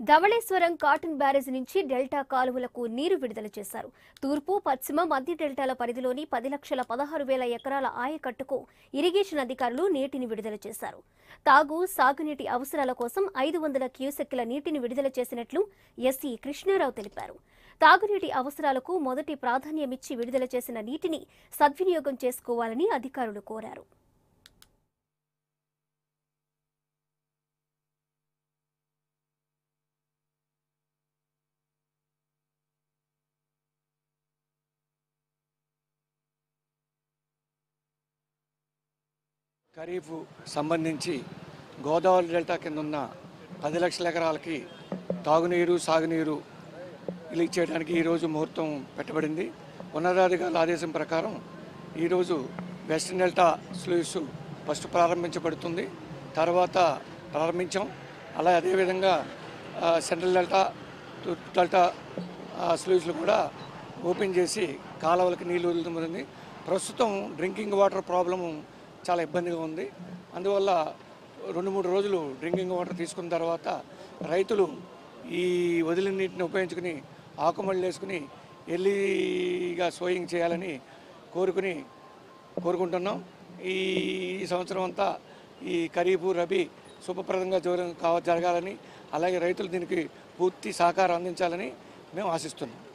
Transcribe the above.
Dhavaleswaram Cotton barrage నుంచి delta కాలువలకు నీరు విడుదల చేశారు తూర్పు పశ్చిమ మధ్య డెల్టాల పరిధిలోని పది లక్షల పదహారు వేల ఎకరాల ఆయకట్టుకు ఇరిగేషన్ అధికారులు నీటిని విడుదల చేశారు తాగు సాగునీటి అవసరాల కోసం ఐదు వందల క్యూసెక్కుల నీటిని విడుదల చేసినట్లు ఎస్సీ కృష్ణారావు తెలిపారు తాగునీటి అవసరాలకు మొదటి ప్రాధాన్యమిచ్చి విడుదల చేసిన నీటిని సద్వినియోగం చేసుకోవాలని అధికారులు కోరారు ఖరీఫ్ సంబంధించి గోదావరి డెల్టా కింద ఉన్న పది లక్షల ఎకరాలకి తాగునీరు సాగునీరు ఇలా ఇచ్చేయడానికి ఈరోజు ముహూర్తం పెట్టబడింది ఉన్నతాధికారుల ఆదేశం ప్రకారం ఈరోజు వెస్టర్న్ డెల్టా స్లూయిస్ ఫస్ట్ ప్రారంభించబడుతుంది తర్వాత ప్రారంభించాం అలా అదేవిధంగా ఆ, సెంట్రల్ డెల్టా తూర్పు డెల్టా ఆ, స్లూయిస్లు కూడా ఓపెన్ చేసి కాలువలకు నీళ్లు వదులుతుంది ప్రస్తుతం డ్రింకింగ్ వాటర్ ప్రాబ్లము చాలా ఇబ్బందిగా ఉంది అందువల్ల రెండు మూడు రోజులు డ్రింకింగ్ వాటర్ తీసుకున్న తర్వాత రైతులు ఈ వదిలిన నీటిని ఉపయోగించుకుని ఆకుమళ్ళు వేసుకుని ఎల్లీగా సోయింగ్ చేయాలని కోరుకుని కోరుకుంటున్నాం ఈ ఈ సంవత్సరం అంతా ఈ ఖరీఫ్ రబీ శుభప్రదంగా జోర కావ జరగాలని అలాగే రైతులు దీనికి పూర్తి సహకారం అందించాలని మేము ఆశిస్తున్నాం